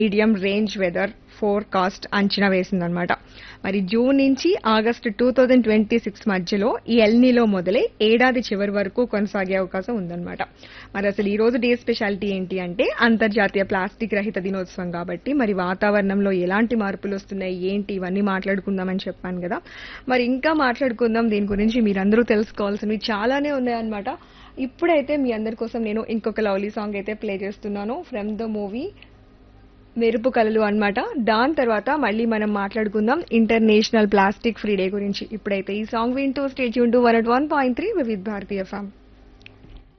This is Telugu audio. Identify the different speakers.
Speaker 1: మీడియం రేంజ్ వెదర్ ఫోర్కాస్ట్ అంచనా వేసిందనమాట మరి జూన్ నుంచి August two thousand twenty six మధ్యలో ఈ ఎల్నీలో మొదలై ఏడాది చివరి వరకు కొనసాగే అవకాశం ఉందన్నమాట మరి అసలు ఈ రోజు డే స్పెషాలిటీ ఏంటి అంటే అంతర్జాతీయ ప్లాస్టిక్ రహిత దినోత్సవం కాబట్టి మరి వాతావరణంలో ఎలాంటి మార్పులు వస్తున్నాయి ఏంటి ఇవన్నీ మాట్లాడుకుందామని చెప్పాను కదా మరి ఇంకా మాట్లాడుకుందాం దీని గురించి మీరందరూ తెలుసుకోవాల్సినవి చాలానే ఉన్నాయన్నమాట ఇప్పుడైతే మీ అందరి కోసం నేను ఇంకొక లవ్లీ సాంగ్ అయితే ప్లే చేస్తున్నాను from the movie Merupu Kalalu అన్నమాట దాని తర్వాత మళ్ళీ మనం మాట్లాడుకుందాం ఇంటర్నేషనల్ ప్లాస్టిక్ ఫ్రీ డే గురించి ఇప్పుడైతే ఈ సాంగ్ వింటూ స్టేట్ యూన్ to one at one point three with Bharatiya ఫ్యామ్